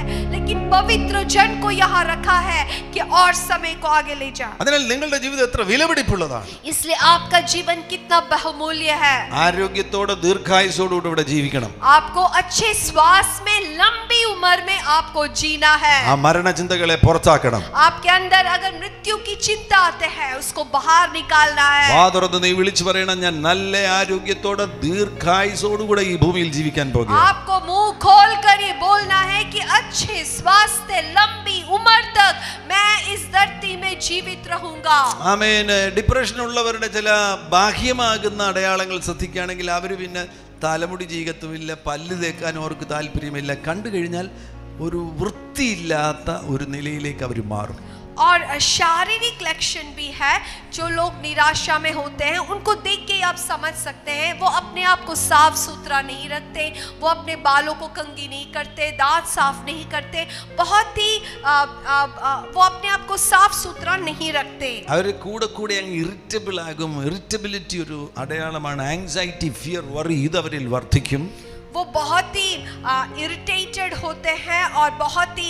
लेकिन पवित्र जन को यहाँ रखा है कि और समय को आगे ले जा അതിനാൽ നിങ്ങളുടെ ജീവിതം എത്ര വിലപിടിപ്പുള്ളതാണ് इसलिए आपका जीवन कितना बहुमूल्य है ആരോഗ്യത്തോടെ ദീർഘായുസോടുകൂടി ഇവിടെ ജീവിക്കണം आपको अच्छे श्वास में लंबी उम्र में आपको जीना है ആ മരണചിന്തകളെ പുറത്താക്കണം आपके अंदर अगर मृत्यु की चिंता आते हैं उसको बाहर निकालना है വാ തുറന്ന് നീ വിളിച്ചു പറയണം ഞാൻ നല്ല ആരോഗ്യത്തോടെ ദീർഘായുസോടുകൂടെ ഈ ഭൂമിയിൽ ജീവിക്കാൻ പോകുക आपको मुंह खोल कर ये बोलना है कि अच्छे स्वास्थ्य लंबी उम्र तक मैं इस धरती में जीवित रहूंगा ആമേന് ഡിപ്രഷൻ ഉള്ളവരുടെ ചില ബാഹ്യമാകുന്ന അടയാളങ്ങൾ ശ്രദ്ധിക്കുകയാണെങ്കിൽ അവർ പിന്നെ തലമുടി ചീകത്തുമില്ല പല്ല് തേക്കാൻ അവർക്ക് താല്പര്യമില്ല കണ്ടു കഴിഞ്ഞാൽ ഒരു വൃത്തിയില്ലാത്ത ഒരു നിലയിലേക്ക് അവർ മാറും और शारीरिक लक्षण भी है जो लोग निराशा में होते हैं उनको देख के ही आप समझ सकते हैं वो अपने आप को साफ सुथरा नहीं रखते वो अपने बालों को कंगी नहीं करते दांत साफ नहीं करते बहुत ही आ, आ, आ, वो अपने आप को साफ सुथरा नहीं रखते അവർ കൂടെ കൂടെ അങ്ങ് ഇറിറ്റബിൾ ആകും ഇറിറ്റബിലിറ്റി ഒരു അടയാളമാണ് ആങ്സൈറ്റി ഫിയർ വറി ഇത് അവരിൽ വർദ്ധിക്കും वो बहुत ही इरिटेटेड होते हैं और बहुत ही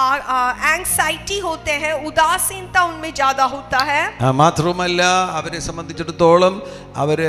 एंग्जाइटी होते हैं उदासीनता उनमें ज़्यादा होता है ആ, മാത്രവുമല്ല അവരെ സംബന്ധിച്ചിടത്തോളം അവര്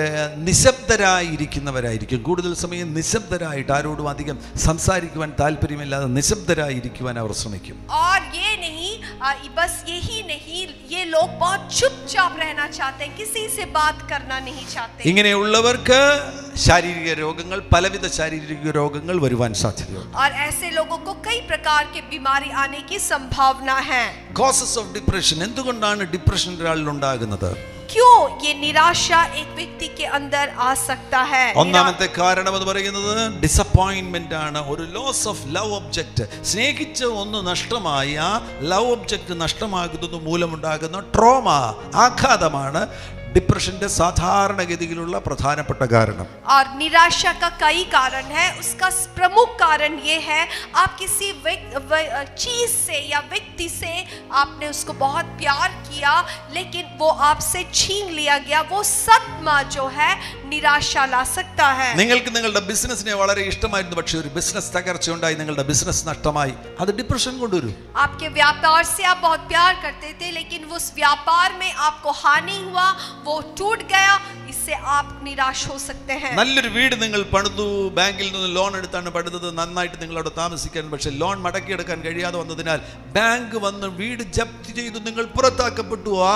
നിശബ്ദരായിരിക്കുന്നവരായിരിക്കും കൂടുതൽ സമയം നിശബ്ദരായിട്ട് ആരോടും അധികം സംസാരിക്കുവാൻ താല്പര്യമില്ലാതെ നിശബ്ദരായിരിക്കുവാൻ അവർ ശ്രമിക്കും और ये नहीं आ, बस यही नहीं ये लोग बहुत चुपचाप रहना चाहते हैं किसी से बात करना नहीं चाहते ഇങ്ങനെയുള്ളവർക്ക് ശാരീരിക രോഗങ്ങൾ പലവിധ ശാരീരിക രോഗങ്ങൾ വരുവാൻ സാധ്യതയുണ്ട് और ऐसे लोगों को कई प्रकार के बीमारी आने की संभावना है കോസസ് ഓഫ് ഡിപ്രഷൻ എന്തുകൊണ്ടാണ് ഡിപ്രഷൻ ഒരാളിൽ ഉണ്ടാകുന്നത് क्यों ये निराशा एक व्यक्ति के अंदर आ सकता है ഒന്നാമത്തെ കാരണം എന്ന് പറയുന്നത് ഡിസപ്പോയിന്റ്മെന്റ് ആണ് ഒരു ലോസ് ഓഫ് ലവ് ഒബ്ജക്റ്റ് സ്നേഹിച്ച ഒന്ന് നഷ്ടമായി ആ ലവ് ഒബ്ജക്റ്റ് നഷ്ടമാകുന്നത് മൂലമുണ്ടാകുന്ന ട്രോമ ആഘാതമാണ് ഡിപ്രഷന്റെ സാധാരണഗതിയിലുള്ള പ്രധാനപ്പെട്ട കാരണം और निराशा का कई कारण है उसका प्रमुख कारण ये है आप किसी व्यक्ति व- चीज से या व्यक्ति से आपने उसको बहुत प्यार किया लेकिन वो आपसे छीन लिया गया वो सदमा जो है निराशा ला सकता है നിങ്ങൾക്ക് നിങ്ങളുടെ ബിസിനസ്സിനെ വളരെ ഇഷ്ടമായിരുന്നു പക്ഷേ ഒരു ബിസിനസ് തകർച്ച ഉണ്ടായി നിങ്ങളുടെ ബിസിനസ് നഷ്ടമായി അത് ഡിപ്രഷൻ കൊണ്ടുവരും आपके व्यापार से आप बहुत प्यार करते थे लेकिन उस व्यापार में आपको हानि हुआ वो टूट गया इससे आप निराश हो सकते हैं നല്ലൊരു വീട് നിങ്ങൾ പണിതു ബാങ്കിൽ നിന്ന് ലോൺ എടുത്താണ് പണിതത് നന്നായിട്ട് നിങ്ങൾ അവിടെ താമസിക്കാൻ പക്ഷെ ലോൺ മടക്കിയെടുക്കാൻ കഴിയാതെ വന്നതിനാൽ ബാങ്ക് വന്ന് വീട് ജപ്തി ചെയ്തു നിങ്ങൾ പുറത്താക്കപ്പെട്ടു ആ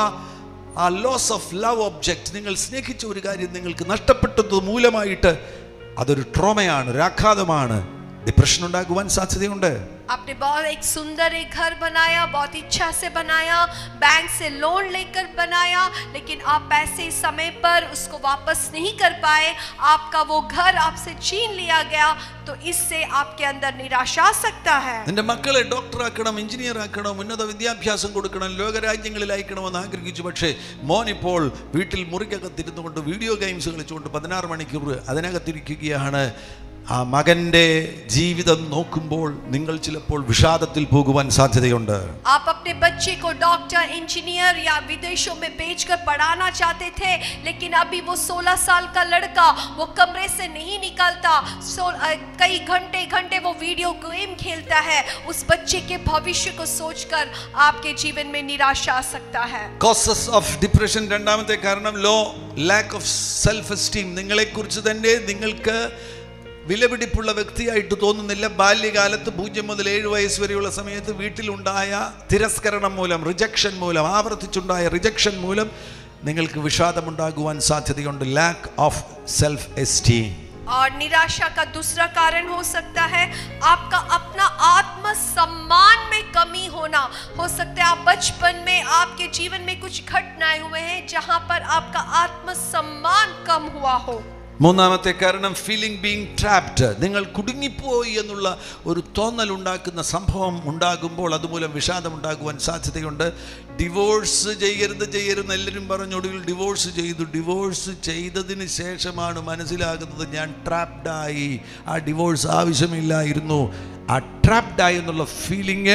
ആ ലോസ് ഓഫ് ലവ് ഒബ്ജക്റ്റ് നിങ്ങൾ സ്നേഹിച്ച ഒരു കാര്യം നിങ്ങൾക്ക് നഷ്ടപ്പെട്ടത് മൂലമായിട്ട് അതൊരു ട്രോമയാണ് ഒരു ആഘാതമാണ് ഡിപ്രഷൻ ഉണ്ടാകുവാൻ സാധ്യതയുണ്ട് आपने बहुत एक सुंदर एक घर बनाया बहुत इच्छा से बनाया बैंक से लोन लेकर बनाया लेकिन आप पैसे समय पर उसको वापस नहीं कर पाए आपका वो घर आपसे छीन लिया गया तो इससे आपके अंदर निराशा आ सकता है നിന്റെ മക്കളെ ഡോക്ടറാക്കണം എഞ്ചിനീയർ ആക്കണം ഉന്നത വിദ്യാഭ്യാസം കൊടുക്കണം ലോകരാജ്യങ്ങളിൽ അയക്കണമെന്ന് ആഗ്രഹിച്ചു പക്ഷേ മോൻ ഇപ്പോൾ വീട്ടിൽ മുറിക്കകത്തിരുന്നു കൊണ്ട് വീഡിയോ ഗെയിംസ് കളിച്ചുകൊണ്ട് പതിനാറ് മണിക്കൂർ അതിനകത്തിരിക്കുകയാണ് ആ മകൻ്റെ ജീവിതം നോക്കുമ്പോൾ നിങ്ങൾ ചിലപ്പോൾ വിഷാദത്തിൽ പോകുവാൻ സാധ്യതയുണ്ട് आप अपने बच्चे को डॉक्टर इंजीनियर या विदेशों में भेजकर पढ़ाना चाहते थे लेकिन अभी वो 16 साल का लड़का वो कमरे से नहीं निकलता सो अ, कई घंटे घंटे वो वीडियो गेम खेलता है उस बच्चे के भविष्य को सोचकर आपके जीवन में निराशा आ सकता है കോസസ് ഓഫ് ഡിപ്രഷൻ രണ്ടാമത്തെ കാരണം low lack of self esteem നിങ്ങളെക്കുറിച്ച് തന്നെ നിങ്ങൾക്ക് വിലപിടിപ്പുള്ള വ്യക്തിയായിട്ട് തോന്നുന്നില്ല ബാല്യകാലത്ത് പൂജ്യം മുതൽ ഏഴ് വയസ്സ് വരെയുള്ള സമയത്ത് വീട്ടിലുണ്ടായ തിരസ്കരണം മൂലം റിജക്ഷൻ മൂലം ആവർത്തിച്ചുണ്ടായ റിജക്ഷൻ മൂലം നിങ്ങൾക്ക് വിഷാദമുണ്ടാകുവാൻ സാധ്യതയുണ്ട് ലാക്ക് ഓഫ് സെൽഫ് എസ്റ്റീം और निराशा का दूसरा कारण हो सकता है आपका अपना आत्म सम्मान में कमी होना हो सकता है आप बचपन में आपके जीवन में कुछ घटनाएं हुए हैं जहां पर आपका आत्म सम्मान कम हुआ हो മൂന്നാമത്തെ കാരണം ഫീലിംഗ് ബീങ് ട്രാപ്ഡ് നിങ്ങൾ കുടുങ്ങിപ്പോയി എന്നുള്ള ഒരു തോന്നൽ ഉണ്ടാക്കുന്ന സംഭവം ഉണ്ടാകുമ്പോൾ അതുമൂലം വിഷാദം ഉണ്ടാകുവാൻ സാധ്യതയുണ്ട് ഡിവോഴ്സ് ചെയ്യരുത് ചെയ്യരുത് എല്ലാവരും പറഞ്ഞൊടുവിൽ ഡിവോഴ്സ് ചെയ്തു ഡിവോഴ്സ് ചെയ്തതിന് ശേഷമാണ് മനസ്സിലാകുന്നത് ഞാൻ ട്രാപ്ഡായി ആ ഡിവോഴ്സ് ആവശ്യമില്ലായിരുന്നു ആ ട്രാപ്ഡായി എന്നുള്ള ഫീലിംഗ്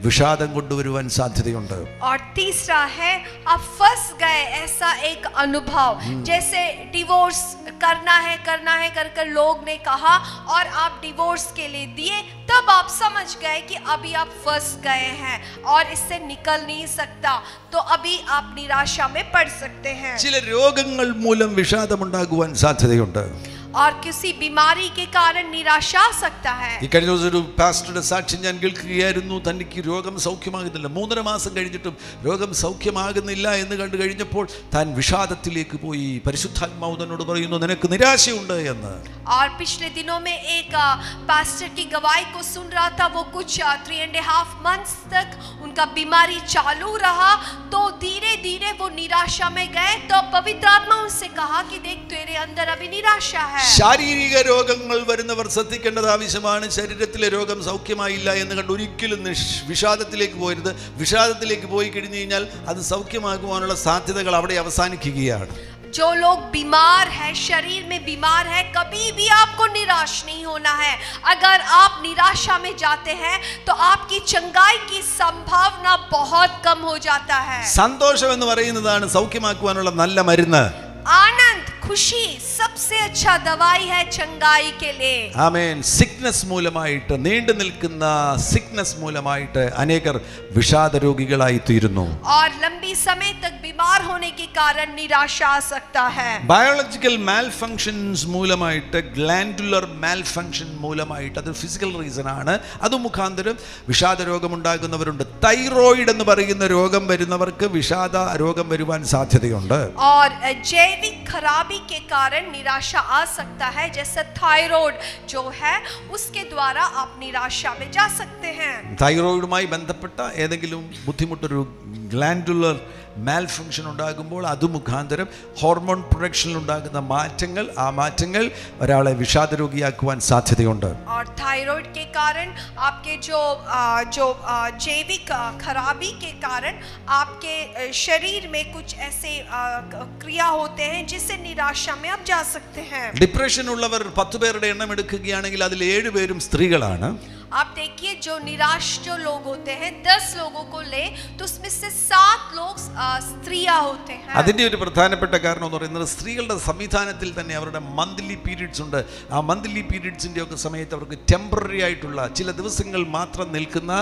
വിഷാദം കൊണ്ടുവരുവാൻ സാധ്യതയുണ്ട് और तीसरा है आप फंस गए ऐसा एक अनुभव जैसे डिवोर्स करना है करना है कर कर लोग ने कहा और आप डिवोर्स के लिए दिए तब आप समझ गए कि अभी आप फंस गए हैं और इससे निकल नहीं सकता तो अभी आप निराशा में पड़ सकते हैं ചില രോഗങ്ങൾ മൂലം വിഷാദമുണ്ടാകുവാൻ സാധ്യതയുണ്ട് और किसी बीमारी के कारण निराशा आ सकता है ഈ കഴിഞ്ഞ ദിവസം ഒരു പാസ്റ്ററുടെ സാക്ഷ്യം ഞാൻ കേൾക്കുകയായിരുന്നു തനിക്ക് രോഗം സൗഖ്യമാകുന്നില്ല മൂന്നര മാസം കഴിഞ്ഞിട്ടും രോഗം സൗഖ്യമാകുന്നില്ല എന്ന് കണ്ടു കഴിഞ്ഞപ്പോൾ താൻ വിഷാദത്തിലേക്ക് പോയി പരിശുദ്ധാത്മാവ് തന്നോട് പറയുന്നു നിനക്ക് നിരാശയുണ്ട് എന്ന് और पिछले दिनों में एक अ, पास्टर की गवाही को सुन रहा था वो कुछ थ्री एंड हाफ मंथ्स तक उनका बीमारी चालू रहा तो धीरे धीरे वो निराशा में गए तो पवित्र आत्मा उनसे कहा कि देख तेरे अंदर अभी निराशा है ശാരീരിക രോഗങ്ങൾ വരുന്നവർ ശ്രദ്ധിക്കേണ്ടത് ആവശ്യമാണ് ശരീരത്തിലെ രോഗം സൗഖ്യമായില്ല എന്ന് കണ്ട് ഒരിക്കലും നിഷ് വിഷാദത്തിലേക്ക് പോരുത് വിഷാദത്തിലേക്ക് പോയി കഴിഞ്ഞു കഴിഞ്ഞാൽ അത് സൗഖ്യമാകുവാനുള്ള സാധ്യതകൾ അവിടെ അവസാനിക്കുകയാണ് जो लोग बीमार है शरीर में बीमार है कभी भी आपको निराश नहीं होना है अगर आप निराशा में जाते हैं तो आपकी चंगाई की संभावना बहुत कम हो जाता है സന്തോഷം എന്ന് പറയുന്നതാണ് സൗഖ്യമാക്കുവാനുള്ള നല്ല മരുന്ന് आनंद खुशी सबसे अच्छा दवाई है चंगाई के लिए ആമേൻ സിക്നസ് മൂലമായിട്ട് നീണ്ടു നിൽക്കുന്ന സിക്നസ് മൂലമായിട്ട് അനേകർ വിഷാദ രോഗികളായി തീരുന്നു और लंबी समय तक बीमार होने के कारण निराशा आ सकता है ബയോളജിക്കൽ മാൽ ഫങ്ഷൻസ് മൂലമായിട്ട് ഗ്ലാൻഡുലർ മാൽ ഫങ്ഷൻ മൂലമായിട്ട് അത് ഫിസിക്കൽ റീസൺ ആണ് അത് മുഖാന്തരം വിഷാദ രോഗമുണ്ടാകുന്നവരുണ്ട് തൈറോയിഡ് എന്ന് പറയുന്ന രോഗം വരുന്നവർക്ക് വിഷാദ രോഗം വരുവാൻ സാധ്യതയുണ്ട് और जैविक खराबी के कारण निराशा आ सकता है जैसे थायराइड जो है उसके द्वारा आप निराशा में जा सकते हैं തൈറോയിഡുമായി ബന്ധപ്പെട്ട ഏതെങ്കിലും ബുദ്ധിമുട്ടൊരു ഗ്ലാൻഡുലർ മാൽ ഫങ്ഷൻ ഉണ്ടാകുമ്പോൾ അത് മുഖാന്തരം ഹോർമോൺ പ്രൊഡക്ഷനിൽ ഉണ്ടാകുന്ന മാറ്റങ്ങൾ ആ മാറ്റങ്ങൾ ഒരാളെ വിഷാദ രോഗിയാക്കുവാൻ സാധ്യതയുണ്ട് और थायराइड के कारण आपके जो आ, जो आ, जैविक आ, खराबी के कारण आपके आ, शरीर में कुछ ऐसे आ, क- क्रिया होते हैं जिससे निराशा में आप जा सकते हैं ഡിപ്രഷൻ ഉള്ളവർ പത്ത് പേരുടെ എണ്ണം എടുക്കുകയാണെങ്കിൽ അതിൽ ഏഴ് പേരും സ്ത്രീകളാണ് आप देखिए जो निराश जो लोग होते हैं दस लोगों को ले तो उसमें से सात लोग आ, स्त्रियां होते हैं അതിൻ്റെ ഒരു പ്രധാനപ്പെട്ട കാരണം എന്ന് പറയുന്നത് സ്ത്രീകളുടെ സംവിധാനത്തിൽ തന്നെ അവരുടെ മന്ത്ലി പീരീഡ്സ് ഉണ്ട് ആ മന്ത്ലി പീരീഡ്സിൻ്റെ ഒക്കെ സമയത്ത് അവർക്ക് ടെമ്പററി ആയിട്ടുള്ള ചില ദിവസങ്ങൾ മാത്രം നിൽക്കുന്ന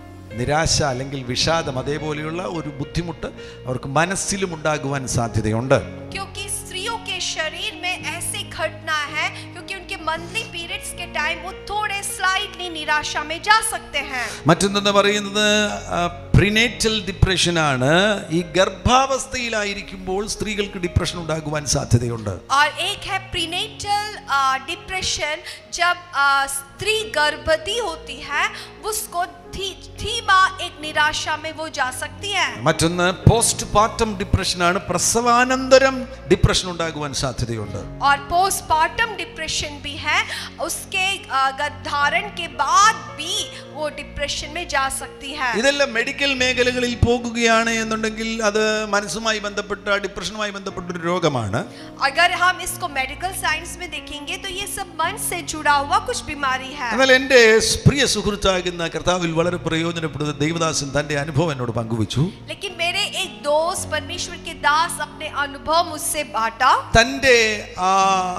നിരാശ അല്ലെങ്കിൽ വിഷാദം അതേപോലെയുള്ള ഒരു ബുദ്ധിമുട്ട് അവർക്ക് മനസ്സിലും ഉണ്ടാകുവാൻ സാധ്യതയുണ്ട് क्योंकि स्त्रियों के शरीर में ऐसी घटना है क्योंकि उनके मंथली पीरियड्स के टाइम वो थोड़े स्लाइटली निराशा में जा सकते हैं മറ്റൊന്നെന്ന് പറയുന്നത് പ്രിനേറ്റൽ ഡിപ്രഷനാണ് ഈ ഗർഭാവസ്ഥയിലായിരിക്കുമ്പോൾ സ്ത്രീകൾക്ക് ഡിപ്രഷൻ ഉണ്ടാകുവാൻ സാധ്യതയുണ്ട് और एक है प्रीनेटल डिप्रेशन जब आ, स्त्री गर्भवती होती है उसको धी, धीमा एक निराशा में वो जा सकती है മറ്റൊന്ന് പോസ്റ്റ് പാർട്ടം ഡിപ്രഷനാണ് പ്രസവാനന്തരം ഡിപ്രഷൻ ഉണ്ടാകുവാൻ സാധ്യതയുണ്ട് और पोस्टमार्टम डिप्रेशन भी है उसके आ, गर्भधारण के बाद भी वो डिप्रेशन में जा सकती है ഇതെല്ലാം മെഡിക്കൽ മേഖലകളിൽ പോകുകയാണ് എന്നുണ്ടെങ്കിൽ അത് മനസ്സുമായി ബന്ധപ്പെട്ട ഡിപ്രഷനുമായി ബന്ധപ്പെട്ട ഒരു രോഗമാണ് अगर हम इसको मेडिकल साइंस में देखेंगे तो ये सब मन से जुड़ा हुआ कुछ बीमारी है എന്നാൽ എൻ്റെ പ്രിയ സുഹൃത്താകുന്ന കർത്താവിൽ വളരെ പ്രയോജനപ്പെടുന്ന ദൈവദാസൻ തൻ്റെ അനുഭവം എന്നോട് പങ്കുവച്ചു लेकिन मेरे एक दोस्त परमेश्वर के दास अपने अनुभव मुझसे बांटा തൻ്റെ ആ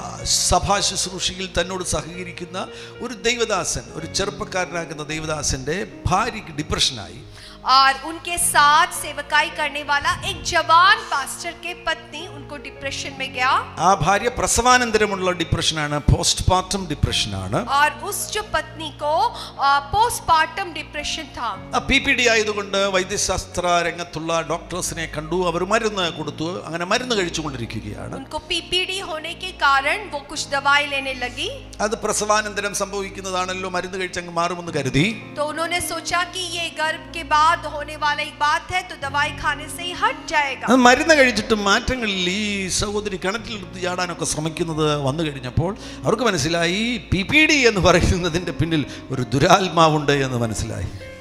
സഭാ ശുശ്രൂഷയിൽ തന്നോട് സഹകരിക്കുന്ന ഒരു ദൈവദാസൻ ഒരു ചെറുപ്പക്കാരനാകുന്ന ദൈവദാസന്റെ ഭാര്യയ്ക്ക് ഡിപ്രഷനായി और उनके साथ सेवकाई करने वाला एक जवान पास्टर के पत्नी उनको डिप्रेशन में गया ആ ഭാര്യ പ്രസവാനന്തരമുള്ള ഡിപ്രഷനാണ് പോസ്റ്റ് പാർട്ടം ഡിപ്രഷനാണ് और उस जो पत्नी को पोस्टमार्टम डिप्रेशन था പി പി ഡി ആയതുകൊണ്ട് വൈദ്യശാസ്ത്ര രംഗത്തുള്ള ഡോക്ടേഴ്സിനെ കണ്ടു അവർ മരുന്ന് കൊടുത്തു അങ്ങനെ മരുന്ന് കഴിച്ചുകൊണ്ടിരിക്കുകയാണ് उनको पीपीडी होने के कारण वो कुछ दवाई लेने लगी അത് പ്രസവാനന്തരം സംഭവിക്കുന്നതാണല്ലോ മരുന്ന് കഴിച്ചങ്ങ് മാറുമെന്ന് കരുതി तो उन्होंने सोचा कि ये गर्भ के बाद होने वाला एक बात है तो दवाई खाने से ही हट जाएगा അത് മരുന്ന് കഴിച്ചിട്ട് മാറ്റങ്ങളിൽ ഈ സഹോദരി കിണറ്റിലെടുത്ത് ചാടാനൊക്കെ ശ്രമിക്കുന്നത് വന്നു കഴിഞ്ഞപ്പോൾ അവർക്ക് മനസ്സിലായി പി പി ഡി എന്ന് പറയുന്നതിൻ്റെ പിന്നിൽ ഒരു ദുരാത്മാവുണ്ട് എന്ന് മനസ്സിലായി तो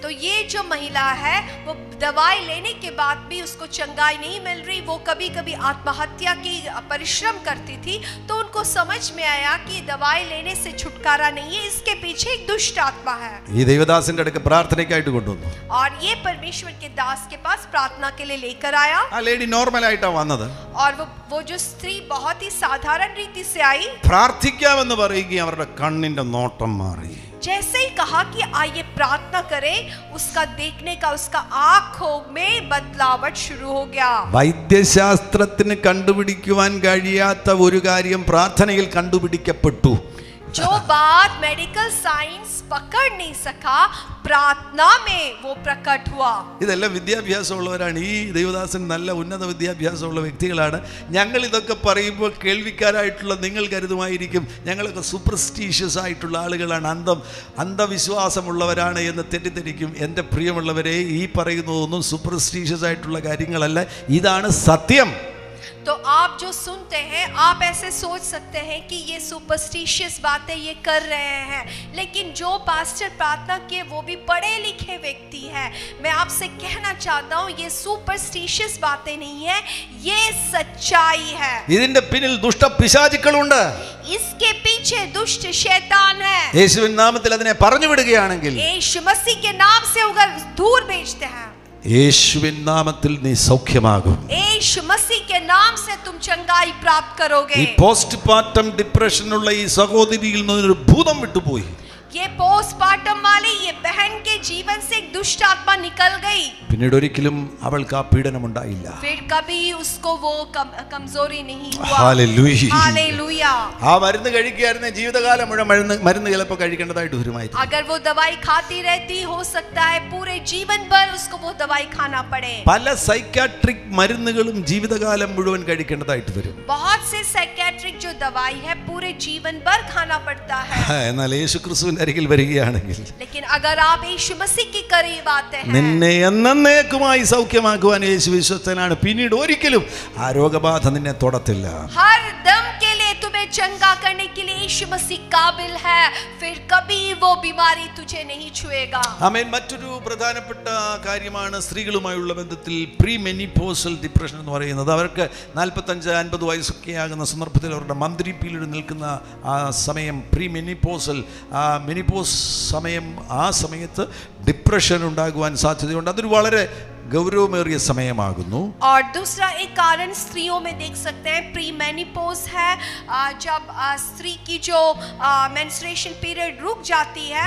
तो ये जो महिला है वो दवाई लेने के बाद भी उसको चंगाई नहीं मिल रही वो कभी कभी आत्महत्या की परिश्रम करती थी तो उनको समझ में आया कि ये दवाई लेने से छुटकारा नहीं है इसके पीछे एक दुष्ट आत्मा है ഈ ദൈവദാസിന്റെ അടുക്ക് പ്രാർത്ഥനയ്ക്കായിട്ട് കൊണ്ടുവന്നു और ये परमेश्वर के दास के पास प्रार्थना के लिए लेकर आया ആ ലേഡി നോർമൽ ആയിട്ടാ വന്നത് और वो वो जो स्त्री बहुत ही साधारण रीति से आई പ്രാർത്ഥിക്കാമെന്ന് പറയുകയും അവരുടെ കണ്ണിന്റെ നോട്ടം മാറി जैसे ही कहा कि आइए प्रार्थना करें उसका देखने का उसका आंखों में बदलावट शुरू हो गया വൈദ്യശാസ്ത്രത്തിന് കണ്ടുപിടിക്കുവാൻ കഴിയാത്ത ഒരു കാര്യം പ്രാർത്ഥനയിൽ കണ്ടുപിടിക്കപ്പെട്ടു जो बात मेडिकल साइंस पकड़ नहीं सका प्रार्थना में वो प्रकट हुआ ഇതെല്ലാം വിദ്യാഭ്യാസമുള്ളവരാണ് ഈ ദൈവദാസൻ നല്ല ഉന്നത വിദ്യാഭ്യാസമുള്ള വ്യക്തികളാണ് ഞങ്ങൾ ഇതൊക്കെ പറയുമ്പോൾ കേൾവിക്കാരായിട്ടുള്ള നിങ്ങൾ കരുതുമായിരിക്കും ഞങ്ങളൊക്കെ സൂപ്പർസ്റ്റീഷ്യസ് ആയിട്ടുള്ള ആളുകളാണ് അന്ധം അന്ധവിശ്വാസമുള്ളവരാണ് എന്ന് തെറ്റിദ്ധരിക്കും എൻ്റെ പ്രിയമുള്ളവരെ ഈ പറയുന്നതൊന്നും സൂപ്പർസ്റ്റീഷ്യസ് ആയിട്ടുള്ള കാര്യങ്ങളല്ല ഇതാണ് സത്യം तो आप जो सुनते हैं आप ऐसे सोच सकते हैं कि ये सुपरस्टिशियस बातें ये कर रहे हैं लेकिन जो पास्टर प्रार्थना किए वो भी पढ़े लिखे व्यक्ति है मैं आपसे कहना चाहता हूँ ये सुपरस्टिशियस बातें नहीं है ये सच्चाई है ഇതിൻ്റെ പിന്നിൽ ദുഷ്ടപിശാചുക്കളുണ്ട് इसके पीछे दुष्ट शैतान है യേശുവിൻ നാമത്തിൽ അതിനെ പറഞ്ഞു വിടുകയാണെങ്കിൽ यीशु मसीह के नाम से अगर दूर भेजते हैं യേശുവിൻ നാമത്തിൽ നീ സൗഖ്യമാകും यीशु मसीह के नाम से तुम चंगाई प्राप्त करोगे ഈ പോസ്റ്റ് പാർട്ടം ഡിപ്രഷനുള്ള ഈ സഹോദരിയിൽ നിന്നൊരു ഭൂതം വിട്ടുപോയി ये पोस्टमार्टम वाली ये बहन के जीवन से एक दुष्ट आत्मा निकल गई പിന്നീട് ഒരിക്കലും അവൾക്ക് ആ പീഡനം ഉണ്ടായില്ല फिर कभी उसको वो कम, कमजोरी नहीं हुआ Hallelujah. हालेलुया ആ മരുന്ന് കഴിക്കുകയായിരുന്നെ ജീവിതകാലം മുഴുവൻ മരുന്ന് മരുന്ന് ചിലപ്പോൾ കഴിക്കേണ്ടതായിട്ട് വരുമായി अगर वो दवाई खाती रहती हो सकता है पूरे जीवन भर उसको वो दवाई खाना पड़े പല സൈക്കാട്രിക് മരുന്നുകളും ജീവിതകാലം മുഴുവൻ കഴിക്കേണ്ടതായിട്ട് വരും बहुत से साइकेट्रिक जो दवाई है पूरे जीवन भर खाना पड़ता है എന്നാൽ യേശു ക്രിസ്തുവിന്റെ അരികിൽ വരികയാണെങ്കിൽ लेकिन अगर आप यीशु मसीह के करीब आते हैं നിന്നെ എന്നേക്കുമായി സൗഖ്യമാക്കുവാൻ യേശു വിശ്വസ്തനാണ് പിന്നീട് ഒരിക്കലും ആ രോഗബാധ നിന്നെ തൊടത്തില്ല हर दम के लिए तुम्हें चंगा करने के लिए यीशु मसीह काबिल है फिर कभी वो बीमारी तुझे नहीं छुएगा ആമേൻ മറ്റൊരു പ്രധാനപ്പെട്ട കാര്യമാണ് സ്ത്രീകളുമായുള്ള ബന്ധത്തിൽ പ്രീ മെനിപ്പോസൽ ഡിപ്രഷൻ എന്ന് പറയുന്നത് അവർക്ക് നാൽപ്പത്തഞ്ച് അൻപത് വയസ്സൊക്കെ ആകുന്ന സന്ദർഭത്തിൽ അവരുടെ മന്ത്രി പീരീഡ് നിൽക്കുന്ന ആ സമയം പ്രീ മെനിപ്പോസൽ ആ മെനിപ്പോസ് സമയം ആ സമയത്ത് ഡിപ്രഷൻ ഉണ്ടാകുവാൻ സാധ്യതയുണ്ട് അതൊരു വളരെ ഗൗരവമേറിയ സമയമാകുന്നു और दूसरा एक कारण स्त्रियों में देख सकते हैं प्री मेनिपोज है आ, जब आ, स्त्री की जो मेंस्ट्रुएशन पीरियड रुक जाती है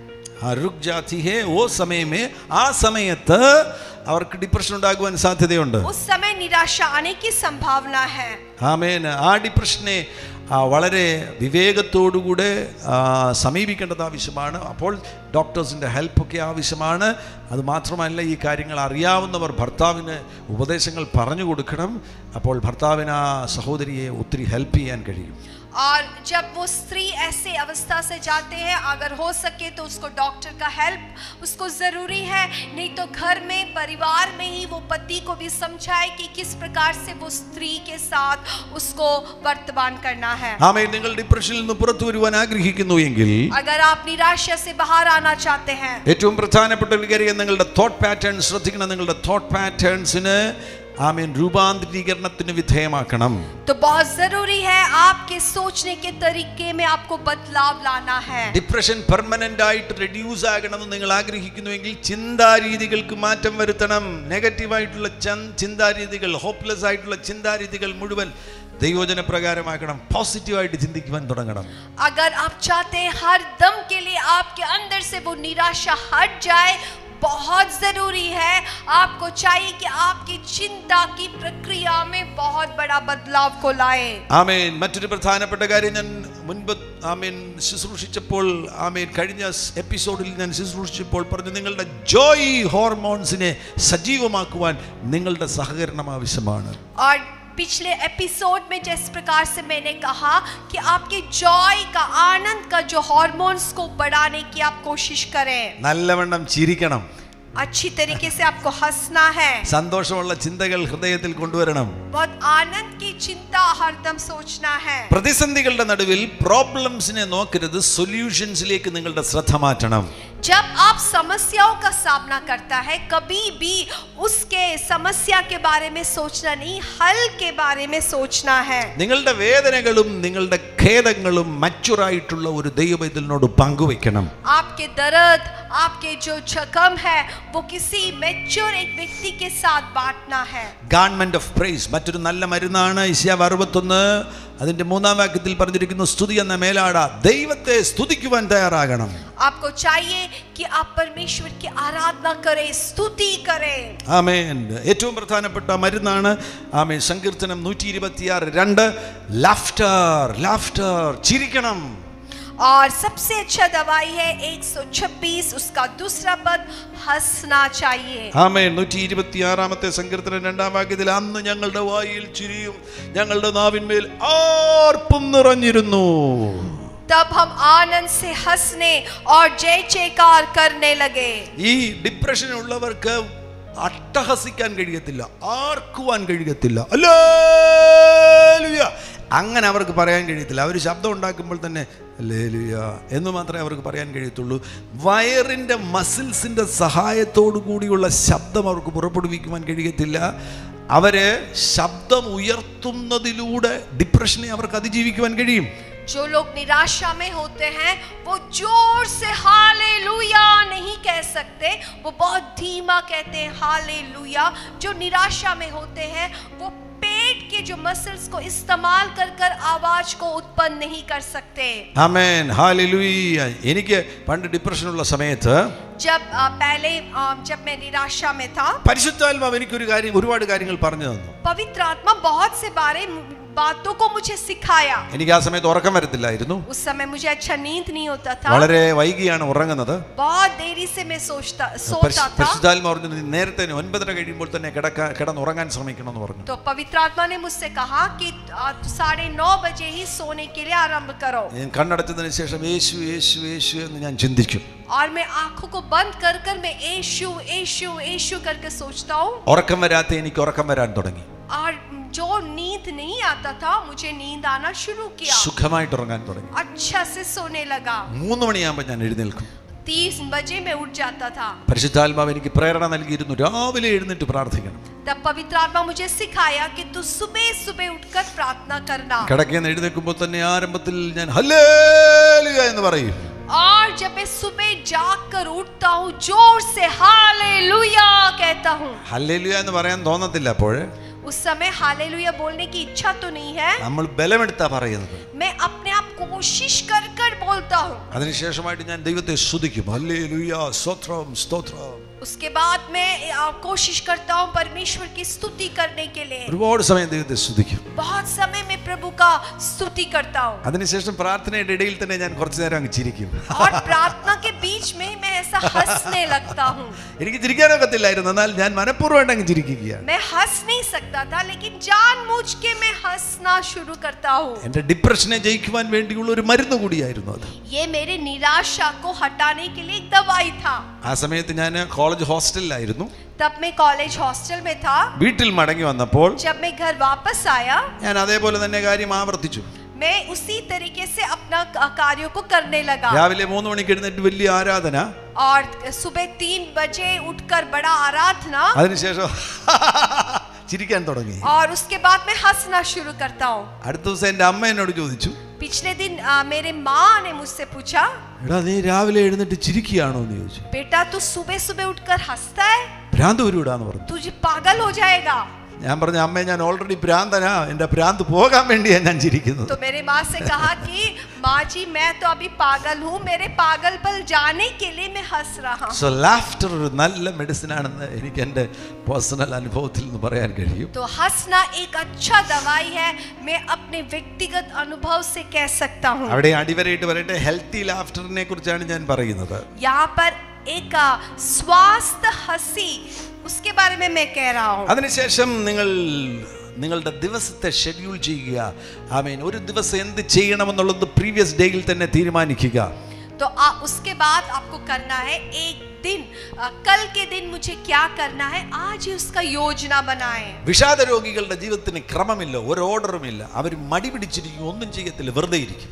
ആ രുക് ജാതി ഹേ ഓ സമയമേ ആ സമയത്ത് അവർക്ക് ഡിപ്രഷൻ ഉണ്ടാകുവാൻ സാധ്യതയുണ്ട് उस समय निराशा आने की संभावना है ആമേൻ ആ ഡിപ്രഷനെ ആ, വളരെ വിവേകത്തോടുകൂടെ ആ, സമീപിക്കേണ്ടത് ആവശ്യമാണ് അപ്പോൾ ഡോക്ടേഴ്സിൻ്റെ ഹെൽപ്പൊക്കെ ആവശ്യമാണ് അത് മാത്രമല്ല ഈ കാര്യങ്ങൾ അറിയാവുന്നവർ ഭർത്താവിന് ഉപദേശങ്ങൾ പറഞ്ഞു കൊടുക്കണം അപ്പോൾ ഭർത്താവിന് ആ സഹോദരിയെ ഒത്തിരി ഹെൽപ്പ് ചെയ്യാൻ കഴിയും और जब वो स्त्री ऐसे अवस्था से जाते हैं अगर हो सके तो उसको डॉक्टर का हेल्प उसको ज़रूरी है नहीं तो घर में परिवार में ही वो पति को भी समझाए कि किस प्रकार से वो स्त्री के साथ उसको वर्तमान करना है ആമേൻ നിങ്ങൾ ഡിപ്രഷനിൽ നിന്ന് പുറത്തു വരുവാൻ ആഗ്രഹിക്കുന്നു എങ്കിൽ अगर आप निराशा से बाहर आना चाहते हैं ഏറ്റവും പ്രധാനപ്പെട്ട ഒരു കാര്യം നിങ്ങളുടെ തോട്ട് പാറ്റേൺ ശ്രദ്ധിക്കണം നിങ്ങളുടെ തോട്ട് പാറ്റേൺസിന് ആമേൻ രൂപാന്തരീകരണത്തിന് വിധേയമാക്കണം तो बहुत जरूरी है आपके सोचने के तरीके में आपको बदलाव लाना है ഡിപ്രഷൻ പെർമനന്റ് ആയിട്ട് റെഡ്യൂസ് ആകണമെന്ന് നിങ്ങൾ ആഗ്രഹിക്കുന്നുവെങ്കിൽ ചിന്താരീതികൾക്ക് മാറ്റം വരുത്തണം നെഗറ്റീവായിട്ടുള്ള ചിന്താരീതികൾ ഹോപ്പ്ലെസ് ആയിട്ടുള്ള ചിന്താരീതികൾ മുഴുവൻ ദൈവോചന പ്രകാരമാക്കണം പോസിറ്റീവായിട്ട് ചിന്തിക്കുവാൻ തുടങ്ങണം अगर आप चाहते हैं हर दम के लिए आपके अंदर से वो निराशा हट जाए बहुत जरूरी है आपको चाहिए कि आपकी चिंता की प्रक्रिया में बहुत बड़ा बदलाव को लाए ആമേൻ മറ്റൊരു പ്രധാനപ്പെട്ട കാര്യം ഞാൻ മുൻപ് ആമേൻ ശുശ്രൂഷിച്ചപ്പോൾ ആമേൻ കഴിഞ്ഞ എപ്പിസോഡിൽ ഞാൻ ശുശ്രൂഷിച്ചപ്പോൾ പറഞ്ഞു നിങ്ങളുടെ ജോയ് ഹോർമോൺസിനെ സജീവമാക്കുവാൻ നിങ്ങളുടെ സഹകരണം ആവശ്യമാണ് और पिछले एपिसोड में जिस प्रकार से मैंने कहा कि आपके जॉय का आनंद का जो हॉर्मोन्स को बढ़ाने की आप कोशिश करें നല്ലവണ്ണം ചിരിക്കണം अच्छी तरीके से आपको हंसना है സന്തോഷമുള്ള ചിന്തകൾ ഹൃദയത്തിൽ കൊണ്ടുവരണം बहुत आनंद की चिंता हरदम सोचना है പ്രതിസന്ധികളുടെ നടുവിൽ പ്രോബ്ലംസിനെ നോക്കരുത് സൊല്യൂഷൻസിലേക്ക് നിങ്ങളുടെ ശ്രദ്ധ മാറ്റണം जब आप समस्याओं का सामना करता है कभी भी उसके समस्या के बारे में सोचना नहीं हल के बारे में सोचना है നിങ്ങളുടെ വേദനകളും നിങ്ങളുടെ ഖേദങ്ങളും മച്ചുറായിട്ടുള്ള ഒരു ദൈവത്തിനോട് പങ്കുവെക്കണം आपके दर्द आपके जो जख्म है वो किसी मेच्योर एक व्यक्ति के साथ बांटना है ഗവൺമെന്റ് ഓഫ് പ്രൈസ് മറ്റൊരു നല്ല മരുന്നാണ് ഇസ്യാവ് അറുപത്തൊന്ന് അതിന്റെ മൂന്നാം വാക്യത്തിൽ പറഞ്ഞിരിക്കുന്നു സ്തുതി എന്ന മേലാട ദൈവത്തെ സ്തുതിക്കുവാൻ തയ്യാറാകണം आपको चाहिए कि आप परमेश्वर की आराधना करें स्तुति करें ആമേൻ ഏറ്റവും പ്രധാനപ്പെട്ട മരുന്നാണ് ആമേൻ സങ്കീർത്തനം നൂറ്റി ഇരുപത്തിയാറ് രണ്ട് ലാഫ്റ്റർ ലാഫ്റ്റർ ചിരിക്കണം और सबसे अच्छा दवाई है 126 उसका दूसरा पद हंसना चाहिए ആമേൻ നൂറ്റി ഇരുപത്തിയാറാമത്തെ സങ്കീർത്തനം രണ്ടാം വാക്യത്തിൽ അന്ന് ഞങ്ങളുടെ വായിൽ ചിരിയും ഞങ്ങളുടെ നാവിന്മേൽ ആർപ്പും നിറഞ്ഞിരുന്നു तब हम आनंद से हंसने और जय जयकार करने लगे ഈ ഡിപ്രഷൻ ഉള്ളവർക്ക് അട്ടഹസിക്കാൻ കഴിയത്തില്ല ആർക്കുവാൻ കഴിയത്തില്ല അല്ലേലുയ അങ്ങനെ അവർക്ക് പറയാൻ കഴിയത്തില്ല അവർ ശബ്ദം ഉണ്ടാക്കുമ്പോൾ തന്നെ അല്ലേലുയ എന്ന് മാത്രമേ അവർക്ക് പറയാൻ കഴിയത്തുള്ളൂ വയറിൻ്റെ മസിൽസിൻ്റെ സഹായത്തോടു കൂടിയുള്ള ശബ്ദം അവർക്ക് പുറപ്പെടുവിക്കുവാൻ കഴിയത്തില്ല അവര് ശബ്ദം ഉയർത്തുന്നതിലൂടെ ഡിപ്രഷനെ അവർക്ക് അതിജീവിക്കുവാൻ കഴിയും जो लोग निराशा में होते हैं वो जोर से हालेलुया नहीं कह सकते वो बहुत धीमा कहते हैं हालेलुया जो निराशा में होते हैं वो पेट के जो मसल्स को इस्तेमाल कर कर आवाज को उत्पन्न नहीं कर सकते ആമേൻ ഹാലലുയ്യ എനിക്ക് പണ്ട് ഡിപ്രഷനുള്ള സമയത്ത് जब आ, पहले आ, जब मैं निराशा में था പരിശുദ്ധാത്മാവ് എനിക്കൊരു കാര്യം ഒരുപാട് കാര്യങ്ങൾ പറഞ്ഞു തന്നു पवित्र आत्मा बहुत से बारे बातों को मुझे सिखाया എനിക്ക് ആ സമയത്ത് ഉറക്കം വരത്തില്ലായിരുന്നു उस समय मुझे अच्छा नींद नहीं होता था വളരെ വൈകിയാണ് ഉറങ്ങുന്നത് बहुत देरी से मैं सोचता പരിശു- सोता था പരിശുദ്ധാത്മാവ് പറഞ്ഞു "നീ നേരത്തെ തന്നെ ഒൻപതര കഴിയുമ്പോൾ തന്നെ കിടക്കാൻ കിടന്നുറങ്ങാൻ ശ്രമിക്കണം എന്ന് പറഞ്ഞു तो पवित्र आत्मा ने मुझसे कहा कि आ, साढ़े नौ बजे ही सोने के लिए आरंभ करो ഞാൻ കണ്ണടച്ചതിന് ശേഷം യേശു യേശു യേശു എന്ന് ഞാൻ ചിന്തിക്കും और मैं आंखों को बंद कर कर मैं यीशु यीशु यीशु करके सोचता हूँ ഉറക്കം വരാത്ത എനിക്ക് ഉറക്കം വരാൻ തുടങ്ങി और जो नींद नहीं आता था मुझे नींद आना शुरू किया സുഖമായിട്ട് ഉറങ്ങാൻ തുടങ്ങി अच्छा से सोने लगा മൂന്ന് മണിയാകുമ്പോൾ ഞാൻ എഴുന്നേൽക്കും तीस बजे में उठ जाता था പരിശുദ്ധാത്മാവ് എനിക്ക് പ്രേരണ നൽകിയിരുന്നു രാവിലെ എഴുന്നേറ്റ് പ്രാർത്ഥിക്കണം तब पवित्र आत्मा मुझे सिखाया कि तू सुबह सुबह उठकर प्रार्थना करना കിടക്കുന്ന എഴുന്നേൽക്കുമ്പോൾ തന്നെ ആരംഭത്തിൽ ഞാൻ ഹല്ലേലൂയ എന്ന് പറയും और जब मैं सुबह जाग कर उठता हूँ जोर से हालेलुया कहता हूँ ഹല്ലേലൂയ എന്ന് പറയാൻ തോന്നത്തില്ല അപ്പോൾ उस समय हालेलुया बोलने की इच्छा तो नहीं है നമ്മൾ ബലമെടുത്താ പറയുന്നത് मैं अपने आप कोशिश कर कर बोलता हूँ അതിനുശേഷമായിട്ട് ഞാൻ ദൈവത്തെ സ്തുതിക്കും ഹല്ലേലൂയ സ്തോത്രം സ്തോത്രം उसके बाद मैं आ, कोशिश करता हूँ परमेश्वर की स्तुति करने के लिए ഒരുപാട് സമയം ദൈവത്തെ സ്തുതിക്കും बहुत समय में प्रभु का स्तुति करता हूँ അതിനുശേഷം പ്രാർത്ഥനയുടെ ഇടയിൽ തന്നെ ഞാൻ കുറച്ചു നേരം അങ്ങ് ചിരിക്കും और प्रार्थना के बीच में मैं ऐसा हंसने लगता हूँ എനിക്ക് ചിരിക്കാനൊക്കത്തില്ലായിരുന്നു എന്നാൽ ഞാൻ മനഃപൂർവ്വമായിട്ട് അങ്ങ് ചിരിക്കുകയാണ് मैं हंस नहीं सकता था लेकिन जानबूझ के मैं हंसना शुरू करता हूँ എൻ്റെ ഡിപ്രഷനെ ജയിക്കുവാൻ വേണ്ടിയുള്ള ഒരു മരുന്ന് കൂടിയായിരുന്നു അത് ये मेरे निराशा को हटाने के लिए एक दवाई था ആ സമയത്ത് ഞാൻ കോളേജ് ഹോസ്റ്റലിലായിരുന്നു तब मैं कॉलेज हॉस्टल में था വീട്ടിൽ മടങ്ങി വന്നപ്പോൾ जब मैं घर वापस आया ഞാൻ അതേപോലെ തന്നെ കാര്യം ആവർത്തിച്ചു मैं उसी तरीके से अपना क- कार्यों को करने लगा രാവിലെ മൂന്ന് മണിക്ക് എഴുന്നേറ്റ് വലിയ ആരാധന और सुबह तीन बजे उठकर बड़ा आराधना അതിനുശേഷം ചിരിക്കാൻ തുടങ്ങി और उसके बाद मैं हंसना शुरू करता हूँ അടുത്ത ദിവസം എൻ്റെ അമ്മ എന്നോട് ചോദിച്ചു पिछले दिन आ, मेरे माँ ने मुझसे पूछा എടാ നീ രാവിലെ എഴുന്നേറ്റ് ചിരിക്കുകയാണോ എന്ന് ചോദിച്ചു बेटा तू सुबह सुबह उठकर हंसता है ഭ്രാന്ത് വരൂടാന്ന് പറഞ്ഞു तुझे पागल हो जाएगा ഞാൻ പറഞ്ഞു അമ്മേ ഞാൻ ഓൾറെഡി ഭ്രാന്തനാ എൻ്റെ ഭ്രാന്ത് പോകാൻ വേണ്ടിയാണ് ഞാൻ ചിരിക്കുന്നത് तो मेरे माँ से कहा कि माँ जी मैं तो अभी पागल हूँ मेरे पागलपन जाने के लिए मैं हंस रहा हूँ സോ ലാഫ്റ്റർ ഒരു നല്ല മെഡിസിൻ ആണെന്ന് എനിക്ക് എൻ്റെ പേഴ്സണൽ അനുഭവത്തിൽ നിന്ന് പറയാൻ കഴിയും तो हंसना एक अच्छा दवाई है मैं अपने व्यक्तिगत अनुभव से कह सकता हूँ അവിടെ അടിവരയിട്ട് പറയട്ടെ ഹെൽത്തി ലാഫ്റ്ററിനെ കുറിച്ചാണ് ഞാൻ പറയുന്നത് यहाँ पर एक आ, स्वास्थ्य हंसी उसके बारे में मैं कह रहा हूँ അതിനുശേഷം നിങ്ങൾ നിങ്ങളുടെ ദിവസത്തെ ഷെഡ്യൂൾ ചെയ്യുക ഐ മീൻ ഒരു ദിവസം എന്ത് ചെയ്യണമെന്നുള്ളത് പ്രീവിയസ് ഡേയിൽ തന്നെ തീരുമാനിക്കുക तो आ, उसके बाद आपको करना है एक दिन आ, कल के दिन मुझे क्या करना है आज ही उसका योजना बनाए വിഷാദ രോഗികളുടെ ജീവിതത്തിന് ക്രമമില്ല ഒരു ഓർഡറുമില്ല അവർ മടി പിടിച്ചിരിക്കും ഒന്നും ചെയ്യത്തില്ല വെറുതെ ഇരിക്കും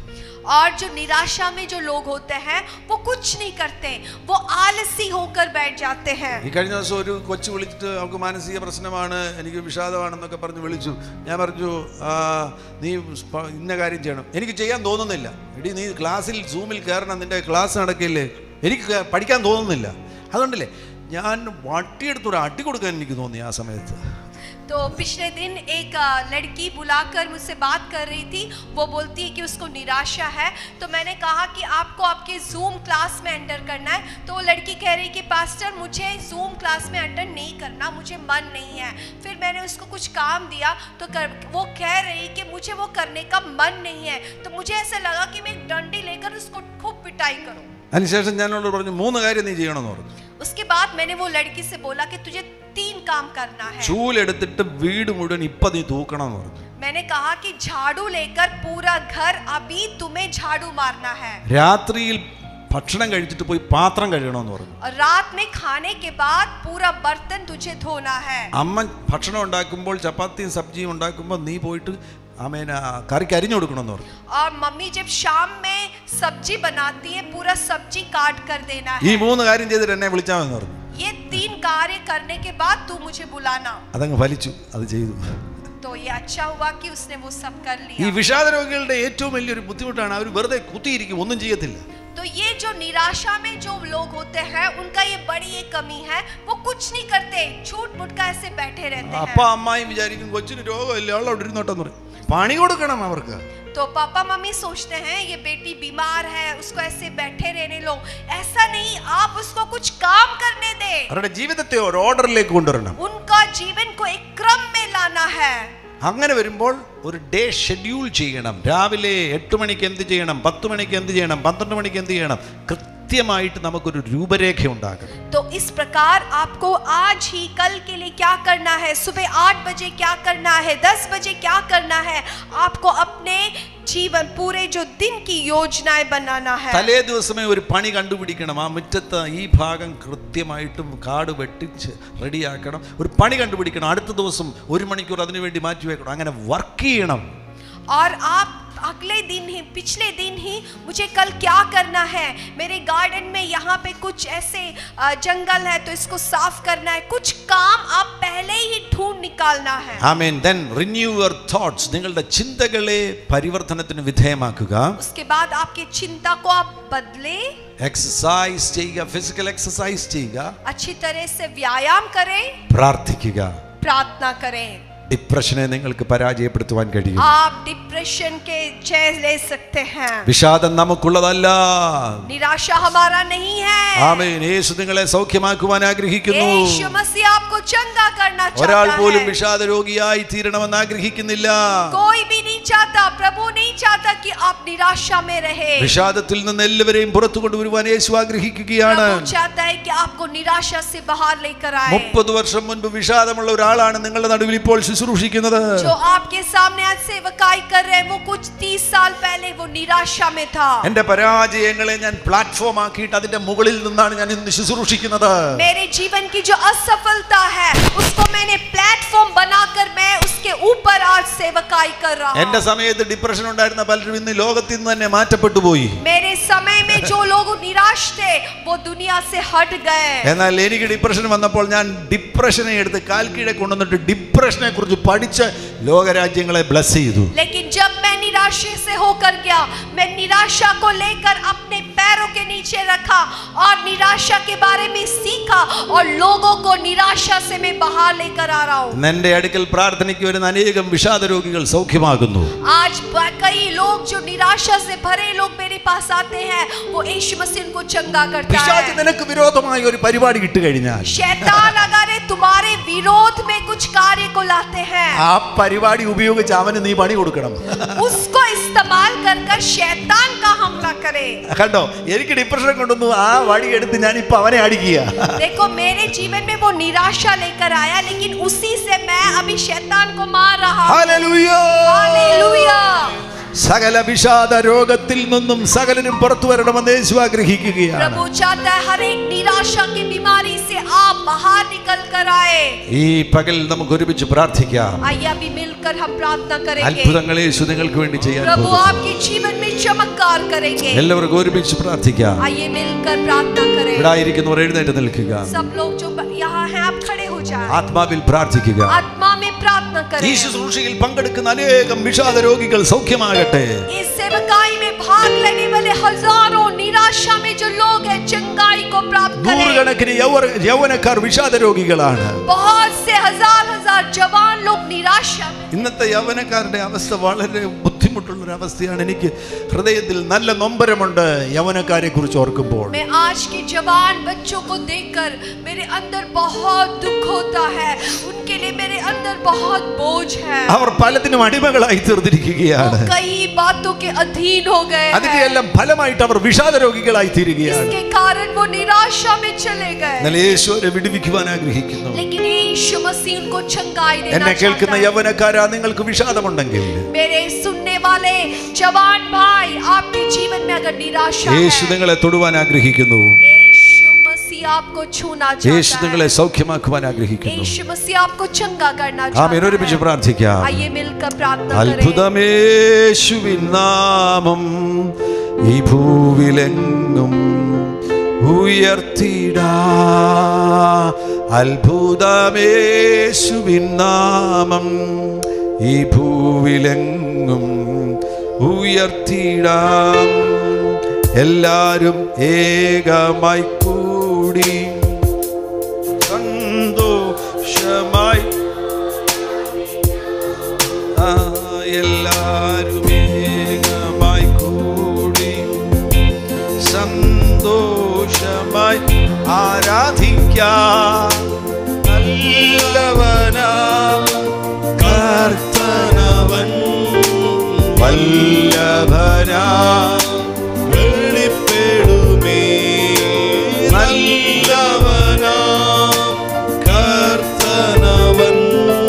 और जो निराशा में जो लोग होते हैं वो कुछ नहीं करते वो आलसी होकर बैठ जाते हैं ഈ കഴിഞ്ഞ ദിവസം ഒരു കൊച്ചു വിളിച്ചിട്ട് അവൾക്ക് മാനസിക പ്രശ്നമാണ് എനിക്ക് വിഷാദമാണെന്നൊക്കെ പറഞ്ഞ് വിളിച്ചു ഞാൻ പറഞ്ഞു "ആ, നീ സ്പ- ഇന്ന കാര്യം ചെയ്യണം എനിക്ക് ചെയ്യാൻ തോന്നുന്നില്ല എടി നീ ക്ലാസ്സിൽ സൂമിൽ കയറണം നിന്റെ ക്ലാസ് നടക്കില്ലേ എനിക്ക് ക- പഠിക്കാൻ തോന്നുന്നില്ല അതുകൊണ്ടല്ലേ ഞാൻ വട്ടിയെടുത്തൊരു അടി കൊടുക്കാൻ എനിക്ക് തോന്നി ആ സമയത്ത് तो पिछले दिन एक अ, लड़की बुलाकर मुझसे बात कर रही थी वो बोलती है कि उसको निराशा है तो मैंने कहा कि आपको आपके जूम क्लास में एंटर करना है तो वो लड़की कह रही कि पास्टर मुझे जूम क्लास में एंटर नहीं करना मुझे मन नहीं है फिर मैंने उसको कुछ काम दिया तो कर, वो कह रही कि मुझे वो करने का मन नहीं है तो मुझे ऐसा लगा कि मैं एक डंडी लेकर उसको खूब पिटाई करूं അതിനുശേഷം ഞാൻ അവളോട് പറഞ്ഞു മൂന്ന് കാര്യം നീ ചെയ്യണമെന്ന് പറഞ്ഞു उसके बाद मैंने वो लड़की से बोला कि तुझे तीन काम करना है ചൂലെടുത്തിട്ട് വീട് മുഴുവൻ ഇപ്പം നീ തൂക്കണം എന്ന് പറഞ്ഞു मैंने कहा कि झाड़ू लेकर पूरा घर अभी तुम्हें झाड़ू मारना है രാത്രിയിൽ ഭക്ഷണം കഴിച്ചിട്ട് പോയി പാത്രം കഴുകണമെന്ന് പറഞ്ഞു और रात में खाने के बाद पूरा बर्तन तुझे धोना है അമ്മ ഭക്ഷണം ഉണ്ടാക്കുമ്പോൾ ചപ്പാത്തിയും സബ്ജിയും ഉണ്ടാക്കുമ്പോൾ നീ പോയിട്ട് അമ്മേന കറിക്ക് അരിഞ്ഞു കൊടുക്കണമെന്ന് പറഞ്ഞു और मम्मी जब शाम में सब्जी बनाती है पूरा सब्जी काट कर देना ഈ है മൂന്ന് കാര്യം ചെയ്തിട്ട് എന്നെ വിളിച്ചാൽ മതി പറഞ്ഞു ये तीन कार्य करने के बाद तू मुझे बुलाना അതങ്ങ് ഫലിച്ചു അത് ചെയ്തു तो ये अच्छा हुआ कि उसने वो सब कर ഈ लिया വിഷാദ രോഗികളുടെ ഏറ്റവും വലിയൊരു ബുദ്ധിമുട്ടാണ് അവർ വെറുതെ കുത്തിയിരിക്കും ഒന്നും ചെയ്യത്തില്ല तो ये जो निराशा में जो लोग होते हैं उनका ये बड़ी एक कमी है वो कुछ नहीं करते झूठ मूठ का ऐसे बैठे रहते അപ്പ हैं അമ്മായും വിചാരിക്കും കൊച്ചിന് രോഗമില്ല അവൾ അവിടെ ഇരുന്നോട്ടെന്ന് പറയും പണി കൊടുക്കണം അവർക്ക് तो पापा मम्मी सोचते हैं ये बेटी बीमार है उसको ऐसे बैठे रहने लो ऐसा नहीं आप उसको कुछ काम करने दे അവരുടെ ജീവിതത്തെ ഒരു ഓർഡറിലേക്ക് കൊണ്ടുവരണം उनका जीवन को एक क्रम में लाना है അങ്ങനെ വരുമ്പോൾ ഒരു ഡേ ഷെഡ്യൂൾ ചെയ്യണം രാവിലെ എട്ട് മണിക്ക് എന്ത് ചെയ്യണം പത്ത് മണിക്ക് എന്ത് ചെയ്യണം പന്ത്രണ്ട് മണിക്ക് എന്ത് ചെയ്യണം കൃത്യമായിട്ട് നമുക്കൊരു രൂപരേഖ ഉണ്ടാക്കണം तो इस प्रकार आपको आज ही कल के लिए क्या करना है सुबह आठ बजे क्या करना है दस बजे क्या करना है आपको अपने जीवन पूरे जो दिन की योजनाएं बनाना है തലേ ദിവസമേ ഒരു പണി കണ്ടുപിടിക്കണം ആ മുറ്റത്ത് ഈ ഭാഗം കൃത്യമായിട്ടും കാട് വെട്ടിച്ച് റെഡിയാക്കണം ഒരു പണി കണ്ടുപിടിക്കണം അടുത്ത ദിവസം ഒരു മണിക്കൂർ അതിനു വേണ്ടി മാറ്റി വെക്കണം അങ്ങനെ വർക്ക് ചെയ്യണം और आप अगले दिन ही पिछले दिन ही मुझे कल क्या करना है मेरे गार्डन में यहाँ पे कुछ ऐसे अ, जंगल है तो इसको साफ करना है कुछ काम आप पहले ही ढूंढ निकालना है amen then renew your thoughts നിങ്ങളുടെ ചിന്തകളെ പരിവർത്തനത്തിന് വിധേയമാക്കുക उसके बाद आपकी चिंता को आप बदले എക്സസൈസ് ചെയ്യുക ഫിസിക്കൽ എക്സസൈസ് ചെയ്യുക अच्छी तरह से व्यायाम करें പ്രാർത്ഥിക്കുക प्रार्थना करें ഡിപ്രഷനെ നിങ്ങൾക്ക് പരാജയപ്പെടുത്തുവാൻ കഴിയും आप डिप्रेशन के जय ले सकते हैं വിഷാദം നമുക്കുള്ളതല്ല निराशा हमारा नहीं है ആമേൻ യേശു നിങ്ങളെ സൗഖ്യമാക്കുവാൻ ആഗ്രഹിക്കുന്നു यीशु मसीह आपको चंगा करना ഒരാൾ चाहता പോലും है വിഷാദ രോഗിയായി തീരണമെന്ന് ആഗ്രഹിക്കുന്നില്ല कोई भी नहीं चाहता प्रभु नहीं चाहता कि आप निराशा में रहे വിഷാദത്തിൽ നിന്ന് എല്ലാവരെയും പുറത്തു കൊണ്ടുവരുവാൻ യേശു ആഗ്രഹിക്കുകയാണ് प्रभु चाहता है कि आपको निराशा से बाहर लेकर आए മുപ്പത് വർഷം മുൻപ് വിഷാദമുള്ള ഒരാളാണ് നിങ്ങളുടെ നടുവിൽ ഇപ്പോൾ ശുശ്രൂഷിക്കുന്നത് जो आपके सामने आज सेवकाई कर रहे हैं वो कुछ तीस साल पहले वो निराशा में था എന്റെ പരാജയങ്ങളെ ഞാൻ പ്ലാറ്റ്ഫോം ആക്കിയിട്ട് അതിന്റെ മുകളിൽ നിന്നാണ് ഞാൻ ഇന്ന് ശുശ്രൂഷിക്കുന്നത് मेरे जीवन की जो असफलता है उसको मैंने प्लेटफॉर्म बनाकर मैं उसके ऊपर आज सेवकाई कर रहा हूँ എന്റെ സമയത്ത് ഡിപ്രഷൻ ഉണ്ടായിരുന്ന പലരും ഇന്ന് ലോകത്തിൽ നിന്ന് തന്നെ മാറ്റപ്പെട്ടു പോയി मेरे समय में जो लोग निराश थे वो दुनिया से हट गए എന്നാൽ എനിക്ക് ഡിപ്രഷൻ വന്നപ്പോൾ ഞാൻ ഡിപ്രഷനെ എടുത്ത് കാൽക്കീഴെ കൊണ്ടുവന്നിട്ട് ഡിപ്രഷനെ കുറിച്ച് പഠിച്ച് ലോകരാജ്യങ്ങളെ ബ്ലസ് ചെയ്തു लेकिन जब मैं निराशे से होकर गया मैं निराशा को लेकर अपने पैरों के नीचे रखा और निराशा के बारे में सीखा और लोगों को निराशा से मैं बाहर लेकर आ रहा हूँ ഇന്ന് എന്റെ അടുക്കൽ പ്രാർത്ഥനയ്ക്ക് വരുന്ന അനേകം വിഷാദ രോഗികൾ സൗഖ്യമാകുന്നു आज ब- कई लोग जो निराशा से भरे लोग मेरे पास आते हैं वो यीशु मसीह उनको चंगा करता പിശാച് है നിനക്ക് വിരോധമായ ഒരു പരിപാടി ഇട്ട് കഴിഞ്ഞാൽ शैतान अगर ये तुम्हारे विरोध में कुछ कार्य को लाते हैं ആ പരിപാടി ഉപയോഗിച്ച് അവന് നീ പണി കൊടുക്കണം उसको इस्तेमाल कर कर शैतान का हमला करे കണ്ടോ എനിക്ക് ഡിപ്രഷൻ കൊണ്ടുവന്നു ആ വടി എടുത്ത് ഞാൻ ഇപ്പൊ അവനെ അടിക്കുക देखो मेरे जीवन में वो निराशा लेकर आया लेकिन उसी से मैं अभी शैतान को मार रहा हूँ ഹല്ലേലൂയ. हालेलुया സകല വിഷാദ രോഗത്തിൽ നിന്നും സകലരും പുറത്തു വരണമെന്ന് യേശു ആഗ്രഹിക്കുകയാണ് प्रभु चाहता है हर एक निराशा की बीमारी से आप बाहर निकल कर आए ഈ പകൽ നമുക്ക് ഒരുമിച്ച് പ്രാർത്ഥിക്കാം आइए अभी मिलकर हम प्रार्थना करेंगे അത്ഭുതങ്ങൾ യേശു നിങ്ങൾക്ക് വേണ്ടി ചെയ്യാൻ प्रभु പോകുന്നു. आपके जीवन में चमत्कार करेंगे എല്ലാവർക്കും ഒരുമിച്ച് പ്രാർത്ഥിക്കാം आइए मिलकर प्रार्थना करें ഇവിടെ ആയിരിക്കുന്നവർ എഴുന്നേറ്റ് നിൽക്കുക सब लोग जो यहाँ हैं आप खड़े हो जाए ആത്മാവിൽ പ്രാർത്ഥിക്കുക आत्मा में प्रार्थना करें ഈ ശുശ്രൂഷയിൽ പങ്കെടുക്കുന്ന അനേകം വിഷാദ രോഗികൾ സൗഖ്യമാകട്ടെ इस सेवकाई में भाग लेने वाले हजारों निराशा में जो लोग हैं चंगाई को प्राप्त करें നൂറുകണക്കിന് യൗവ- യൗവനക്കാർ വിഷാദ രോഗികളാണ് बहुत से हजार हजार जवान लोग निराशा में ഇന്നത്തെ യൗവനക്കാരുടെ അവസ്ഥ വളരെ ബുദ്ധിമുട്ടുള്ള ഒരു അവസ്ഥയാണ് എനിക്ക് ഹൃദയത്തിൽ നല്ല നൊമ്പരമുണ്ട് യൗവനക്കാരെ കുറിച്ച് ഓർക്കുമ്പോൾ मैं आज के जवान बच्चों को देखकर मेरे अंदर बहुत दुख होता है उनके लिए मेरे अंदर बहुत बोझ है അവർ പലതിനും അടിമകളായി वो തീർന്നിരിക്കുകയാണ് कई बातों के अधीन हो गए അതിന്റെ हैं എല്ലാം ഫലമായിട്ട് അവർ വിഷാദ രോഗികളായി തീരുകയാണ് इसके कारण वो निराशा में चले गए എന്നാൽ യേശു അവരെ വിടുവിക്കുവാൻ ആഗ്രഹിക്കുന്നു लेकिन यीशु मसीह उनको चंगाई देना എന്നെ കേൾക്കുന്ന चाहता है യൗവനക്കാരാ നിങ്ങൾക്ക് വിഷാദമുണ്ടെങ്കിൽ मेरे सुनने वाले जवान भाई आपके जीवन में अगर निराशा യേശു है നിങ്ങളെ തൊടുവാൻ ആഗ്രഹിക്കുന്നു यीशु मसीह आपको छूना യേശു चाहता നിങ്ങളെ है സൗഖ്യമാക്കുവാൻ ആഗ്രഹിക്കുന്നു यीशु मसीह आपको चंगा करना ആമേൻ चाहता ഒരുമിച്ച് है പ്രാർത്ഥിക്കാം आइए मिलकर प्रार्थना करें അത്ഭുതമേശുവിൻ നാമം ഈ ഭൂവിലെങ്ങും ഉയർത്തിടാ അത്ഭുതമേശുവിൻ നാമം ഈ ഭൂവിലെങ്ങും ഉയർത്തിടാം എല്ലാരും ഏകമായി കൂടി സന്തോഷമായി ആ, എല്ലാരും ഏകമായി കൂടി സന്തോഷമായി ആരാധിക്കാം നല്ലവനാ കർത്തനവൻ വല്ലഭനാ വെളിപ്പെടുമേ നല്ലവനാ കർത്തനവൻ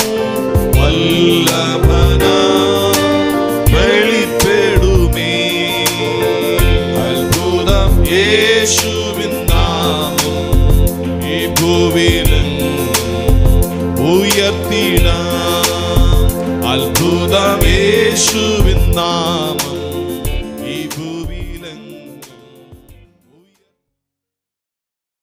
വല്ലഭനാ വെളിപ്പെടുമേ അത്ഭുതം യേശുവിൻ നാമം ഈ ഭൂവിലെങ്ങും ഉയർത്തിടാം അത്ഭുതം യേശുവിൻ നാമം